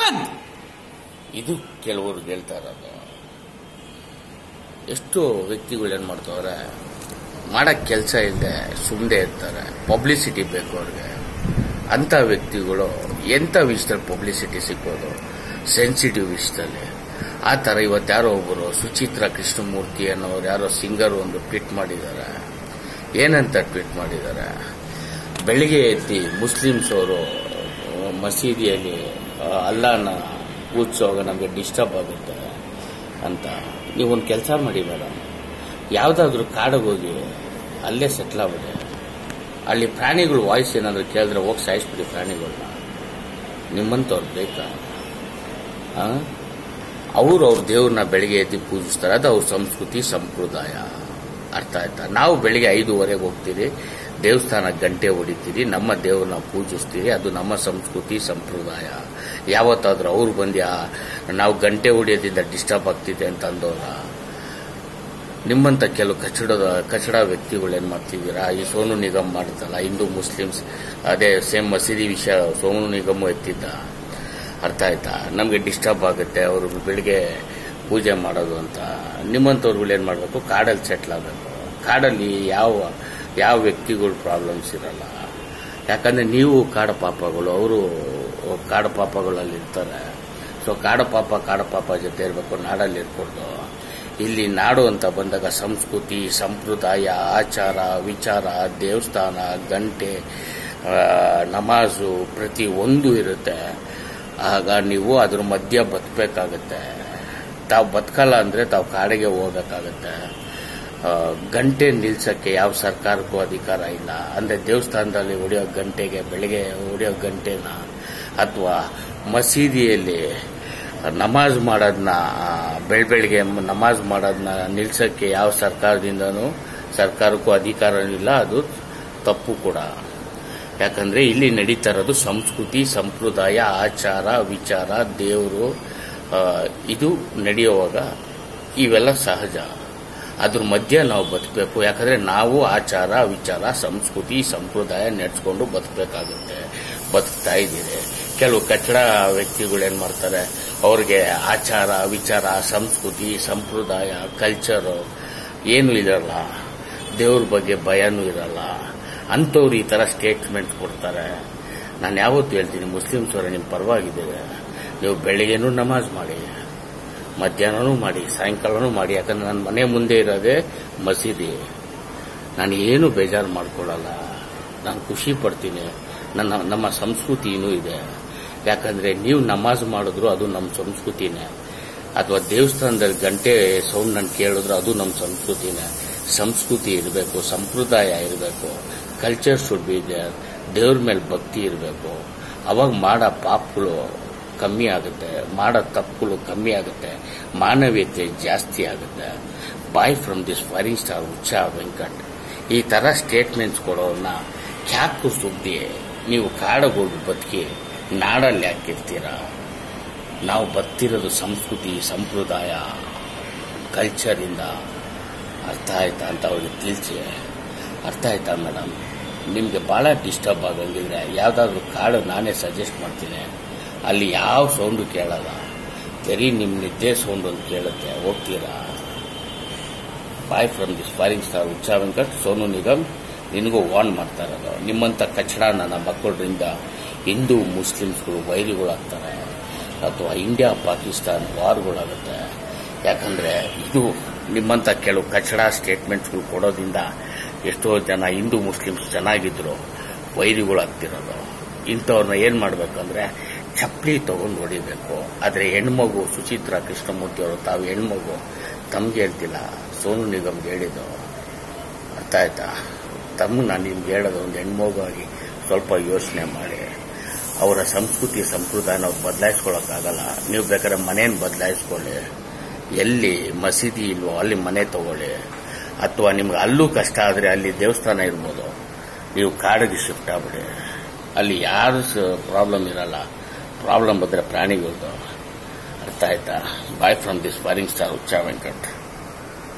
ಬಂದ್ ಇದು ಕೆಲವರು ಹೇಳ್ತಾ ಇರೋದು ಎಷ್ಟು ವ್ಯಕ್ತಿಗಳು ಏನ್ ಮಾಡ್ತಾವ್ರೆ ಮಾಡಕ್ ಕೆಲಸ ಇಲ್ಲದೆ ಸುಮ್ಮನೆ ಇರ್ತಾರೆ ಪಬ್ಲಿಸಿಟಿ ಬೇಕು ಅವ್ರಿಗೆ ಅಂತ ವ್ಯಕ್ತಿಗಳು ಎಂಥ ವಿಷಯದಲ್ಲಿ ಪಬ್ಲಿಸಿಟಿ ಸಿಕ್ಕೋದು ಸೆನ್ಸಿಟಿವ್ ವಿಷಯದಲ್ಲಿ ಆ ಥರ ಇವತ್ತು ಯಾರೋ ಒಬ್ಬರು ಸುಚಿತ್ರ ಕೃಷ್ಣಮೂರ್ತಿ ಅನ್ನೋರು ಯಾರೋ ಸಿಂಗರ್ ಒಂದು ಟ್ವೀಟ್ ಮಾಡಿದ್ದಾರೆ ಏನಂತ ಟ್ವೀಟ್ ಮಾಡಿದ್ದಾರೆ ಬೆಳಿಗ್ಗೆ ಎದ್ದು ಮುಸ್ಲಿಮ್ಸ್ ಅವರು ಮಸೀದಿಯಲ್ಲಿ ಆ, ಅಲ್ಲಾನ ಪೂಜಿಸುವಾಗ ನಮಗೆ ಡಿಸ್ಟರ್ಬ್ ಆಗುತ್ತೆ ಅಂತ ನೀವೊಂದು ಕೆಲಸ ಮಾಡಿ ಮೇಡಮ್ ಯಾವುದಾದ್ರೂ ಕಾಡಿಗೆ ಹೋಗಿ ಅಲ್ಲೇ ಸೆಟ್ಲ್ ಆಗ್ಬಿಡಿ ಅಲ್ಲಿ ಪ್ರಾಣಿಗಳು ವಾಯ್ಸ್ ಏನಾದರೂ ಕೇಳಿದ್ರೆ ಹೋಗಿ ಸಾಯಿಸ್ಬಿಡಿ ಪ್ರಾಣಿಗಳನ್ನ ನಿಮ್ಮಂಥವ್ರು ಬೇಕಾ ಅವರು ಅವ್ರ ದೇವ್ರನ್ನ ಬೆಳಿಗ್ಗೆ ಎದ್ದು ಪೂಜಿಸ್ತಾರೆ ಅದು ಅವ್ರ ಸಂಸ್ಕೃತಿ ಸಂಪ್ರದಾಯ ಅರ್ಥ ಆಯ್ತಾ ನಾವು ಬೆಳಿಗ್ಗೆ ಐದೂವರೆಗೆ ಹೋಗ್ತೀವಿ ದೇವಸ್ಥಾನ ಗಂಟೆ ಹೊಡಿತೀರಿ ನಮ್ಮ ದೇವ್ರನ್ನ ಪೂಜಿಸ್ತೀವಿ ಅದು ನಮ್ಮ ಸಂಸ್ಕೃತಿ ಸಂಪ್ರದಾಯ ಯಾವತ್ತಾದ್ರೂ ಅವ್ರು ಬಂದು ಆ- ನಾವು ಗಂಟೆ ಹೊಡಿಯೋದ್ರಿಂದ ಡಿಸ್ಟರ್ಬ್ ಆಗ್ತಿದೆ ಅಂತ ಅಂದವ್ರ ನಿಮ್ಮಂತ ಕೆಲವು ಕಚಡದ ಕಚಡ ವ್ಯಕ್ತಿಗಳು ಏನ್ ಮಾಡ್ತಿದ್ದೀರಾ ಈ ಸೋನು ನಿಗಮ್ ಮಾಡುತ್ತಲ್ಲ ಹಿಂದೂ ಮುಸ್ಲಿಮ್ಸ್ ಅದೇ ಸೇಮ್ ಮಸೀದಿ ವಿಷಯ ಸೋನು ನಿಗಮ್ ಎತ್ತಿದ್ದ ಅರ್ಥ ಆಯ್ತಾ ನಮಗೆ ಡಿಸ್ಟರ್ಬ್ ಆಗುತ್ತೆ ಅವರು ಬೆಳಿಗ್ಗೆ ಪೂಜೆ ಮಾಡೋದು ಅಂತ ನಿಮ್ಮಂಥವ್ರುಗಳು ಏನು ಮಾಡಬೇಕು ಕಾಡಲ್ಲಿ ಸೆಟ್ಲ್ ಆಗಬೇಕು ಕಾಡಲ್ಲಿ ಯಾವ ಯಾವ ವ್ಯಕ್ತಿಗಳು ಪ್ರಾಬ್ಲಮ್ಸ್ ಇರಲ್ಲ ಯಾಕಂದ್ರೆ ನೀವು ಕಾಡ ಪಾಪಗಳು ಅವರು ಕಾಡ ಪಾಪಗಳಲ್ಲಿ ಇರ್ತಾರೆ ಸೊ ಕಾಡ ಪಾಪ ಕಾಡ ಪಾಪ ಜೊತೆ ಇರಬೇಕು ನಾಡಲ್ಲಿ ಇರ್ಕೊಡ್ದು ಇಲ್ಲಿ ನಾಡು ಅಂತ ಬಂದಾಗ ಸಂಸ್ಕೃತಿ ಸಂಪ್ರದಾಯ ಆಚಾರ ವಿಚಾರ ದೇವಸ್ಥಾನ ಗಂಟೆ ಆ, ನಮಾಜು ಪ್ರತಿ ಒಂದು ಇರುತ್ತೆ ಆಗ ನೀವು ಅದ್ರ ಮಧ್ಯ ಬದುಕಬೇಕಾಗತ್ತೆ ತಾವು ಬದುಕಲ್ಲ ಅಂದ್ರೆ ತಾವು ಕಾಡಿಗೆ ಹೋಗ್ಬೇಕಾಗತ್ತೆ ಆ, ಗಂಟೆ ನಿಲ್ಸಕ್ಕೆ ಯಾವ ಸರ್ಕಾರಕ್ಕೂ ಅಧಿಕಾರ ಇಲ್ಲ ಅಂದ್ರೆ ದೇವಸ್ಥಾನದಲ್ಲಿ ಹೊಡೆಯೋ ಗಂಟೆಗೆ ಬೆಳಿಗ್ಗೆ ಹೊಡೆಯೋ ಗಂಟೆನ ಅಥವಾ ಮಸೀದಿಯಲ್ಲಿ ನಮಾಜ್ ಮಾಡೋದನ್ನ ಬೆಳ್ ಬೆಳಿಗ್ಗೆ ನಮಾಜ್ ಮಾಡೋದನ್ನ ನಿಲ್ಸಕ್ಕೆ ಯಾವ ಸರ್ಕಾರದಿಂದನೂ ಸರ್ಕಾರಕ್ಕೂ ಅಧಿಕಾರ ಇಲ್ಲ ಅದು ತಪ್ಪು ಕೂಡ ಯಾಕಂದ್ರೆ ಇಲ್ಲಿ ನಡೀತಾ ಇರೋದು ಸಂಸ್ಕೃತಿ ಸಂಪ್ರದಾಯ ಆಚಾರ ವಿಚಾರ ದೇವರು ಆ, ಇದು ನಡೆಯುವಾಗ ಇವೆಲ್ಲ ಸಹಜ ಅದ್ರ ಮಧ್ಯೆ ನಾವು ಬದುಕಬೇಕು ಯಾಕಂದ್ರೆ ನಾವು ಆಚಾರ ವಿಚಾರ ಸಂಸ್ಕೃತಿ ಸಂಪ್ರದಾಯ ನಡೆಸ್ಕೊಂಡು ಬದುಕಬೇಕಾಗುತ್ತೆ ಬದುಕ್ತಾ ಇದ್ದೀರಿ ಕೆಲವು ಕಚ್ಚಡ ವ್ಯಕ್ತಿಗಳು ಏನ್ ಮಾಡ್ತಾರೆ ಅವ್ರಿಗೆ ಆಚಾರ ವಿಚಾರ ಸಂಸ್ಕೃತಿ ಸಂಪ್ರದಾಯ ಕಲ್ಚರು ಏನು ಇರಲ್ಲ ದೇವ್ರ ಬಗ್ಗೆ ಭಯನೂ ಇರಲ್ಲ ಅಂಥವ್ರು ಈ ಥರ ಸ್ಟೇಟ್ಮೆಂಟ್ ಕೊಡ್ತಾರೆ ನಾನು ಯಾವತ್ತೂ ಹೇಳ್ತೀನಿ ಮುಸ್ಲಿಮ್ಸ್ ಅವರ ನಿಮ್ಮ ಪರವಾಗಿದ್ದೇವೆ ನೀವು ಬೆಳಿಗ್ಗೆನೂ ನಮಾಜ್ ಮಾಡಿ ಮಧ್ಯಾಹ್ನನೂ ಮಾಡಿ ಸಾಯಂಕಾಲನೂ ಮಾಡಿ ಯಾಕಂದ್ರೆ ನನ್ನ ಮನೆ ಮುಂದೆ ಇರೋದೇ ಮಸೀದಿ ನಾನು ಏನು ಬೇಜಾರು ಮಾಡ್ಕೊಳ್ಳಲ್ಲ ನಾನು ಖುಷಿ ಪಡ್ತೀನಿ ನನ್ನ ನಮ್ಮ ಸಂಸ್ಕೃತಿ ಇನ್ನೂ ಇದೆ ಯಾಕಂದ್ರೆ ನೀವು ನಮಾಜ್ ಮಾಡಿದ್ರು ಅದು ನಮ್ಮ ಸಂಸ್ಕೃತಿನೇ ಅಥವಾ ದೇವಸ್ಥಾನದಲ್ಲಿ ಗಂಟೆ ಸೌಂಡ್ ನಾನು ಕೇಳಿದ್ರು ಅದು ನಮ್ಮ ಸಂಸ್ಕೃತಿನೇ ಸಂಸ್ಕೃತಿ ಇರಬೇಕು ಸಂಪ್ರದಾಯ ಇರಬೇಕು ಕಲ್ಚರ್ ಶುಡ್ ಬಿ ದೇರ್ ದೇವ್ರ ಮೇಲೆ ಭಕ್ತಿ ಇರಬೇಕು ಅವಾಗ ಮಾಡೋ ಪಾಪಗಳು ಕಮ್ಮಿ ಆಗುತ್ತೆ ಮಾಡೋ ತಪ್ಪುಗಳು ಕಮ್ಮಿ ಆಗುತ್ತೆ ಮಾನವೀಯತೆ ಜಾಸ್ತಿ ಆಗುತ್ತೆ bye from this firing star Huccha Venkat ಈ ತರ ಸ್ಟೇಟ್ಮೆಂಟ್ಸ್ ಕೊಡೋನ್ನ ಕ್ಯಾಕು ಸುದ್ದಿ ನೀವು ಕಾಡಿಗೆ ಹೋಗಿ ಬದುಕಿ ನಾಡಲ್ಲಿ ಹಾಕಿರ್ತೀರ ನಾವು ಬರ್ತಿರೋದು ಸಂಸ್ಕೃತಿ ಸಂಪ್ರದಾಯ ಕಲ್ಚರಿಂದ ಅರ್ಥ ಆಯ್ತಾ ಅಂತ ಅವ್ರಿಗೆ ತಿಳಿಸಿ ಅರ್ಥ ಆಯ್ತಾ ಮೇಡಮ್ ನಿಮಗೆ ಭಾಳ ಡಿಸ್ಟರ್ಬ್ ಆಗಂಗಿದ್ರೆ ಯಾವುದಾದ್ರೂ ಕಾಡು ನಾನೇ ಸಜೆಸ್ಟ್ ಮಾಡ್ತೀನಿ ಅಲ್ಲಿ ಯಾವ ಸೌಂಡು ಕೇಳಲ್ಲ ಬರೀ ನಿಮ್ಮ ನಿದ್ದೆ ಸೌಂಡ್ ಒಂದು ಕೇಳುತ್ತೆ ಹೋಗ್ತೀರಾ bye from this firing star Huccha Venkat Sonu Nigam ನಿನಗೂ ವಾರ್ನ್ ಮಾಡ್ತಾ ಇರೋದು ನಿಮ್ಮಂಥ ಕಚಡ ನನ್ನ ಮಕ್ಕಳರಿಂದ ಹಿಂದೂ ಮುಸ್ಲಿಮ್ಸ್ಗಳು ವೈರಿಗಳಾಗ್ತಾರೆ ಅಥವಾ ಇಂಡಿಯಾ ಪಾಕಿಸ್ತಾನ್ ವಾರ್ಗಳಾಗುತ್ತೆ ಯಾಕಂದ್ರೆ ಇದು ನಿಮ್ಮಂಥ ಕೆಲವು ಕಚಡ ಸ್ಟೇಟ್ಮೆಂಟ್ಸ್ಗಳು ಕೊಡೋದ್ರಿಂದ ಎಷ್ಟೋ ಜನ ಹಿಂದೂ ಮುಸ್ಲಿಮ್ಸ್ ಚೆನ್ನಾಗಿದ್ರು ವೈರಿಗಳಾಗ್ತಿರೋದು ಇಂಥವ್ರನ್ನ ಏನ್ ಮಾಡ್ಬೇಕಂದ್ರೆ ಚಪ್ಪಲಿ ತಗೊಂಡು ಹೊಡಿಬೇಕು ಆದ್ರೆ ಹೆಣ್ಮಗು ಸುಚಿತ್ರ ಕೃಷ್ಣಮೂರ್ತಿ ಅವರು ತಾವು ಹೆಣ್ಮಗು ತಮ್ಗೆ ಹೇಳ್ತಿಲ್ಲ ಸೋನು ನಿಗಮ್ಗೆ ಹೇಳಿದ್ದು ಅರ್ಥ ಆಯ್ತಾ ತಮ್ಮ ನಾನು ನಿಮ್ಗೆ ಹೇಳೋದು ಒಂದು ಹೆಣ್ಮಗು ಆಗಿ ಸ್ವಲ್ಪ ಯೋಚನೆ ಮಾಡಿ ಅವರ ಸಂಸ್ಕೃತಿ ಸಂಪ್ರದಾಯನ ಅವ್ರು ಬದಲಾಯಿಸ್ಕೊಳಕ್ಕಾಗಲ್ಲ ನೀವು ಬೇಕಾದ್ರೆ ಮನೇನ ಬದಲಾಯಿಸ್ಕೊಳ್ಳಿ ಎಲ್ಲಿ ಮಸೀದಿ ಇಲ್ವೋ ಅಲ್ಲಿ ಮನೆ ತಗೊಳ್ಳಿ ಅಥವಾ ನಿಮ್ಗೆ ಅಲ್ಲೂ ಕಷ್ಟ ಆದರೆ ಅಲ್ಲಿ ದೇವಸ್ಥಾನ ಇರ್ಬೋದು ನೀವು ಕಾಡಿಗೆ ಶಿಫ್ಟ್ ಆಗ್ಬಿಡಿ ಅಲ್ಲಿ ಯಾರು ಪ್ರಾಬ್ಲಮ್ ಇರಲ್ಲ ಪ್ರಾಬ್ಲಮ್ ಬಂದರೆ ಪ್ರಾಣಿಗಳದ್ದು ಅರ್ಥ ಆಯ್ತಾ bye from this firing star Huccha Venkat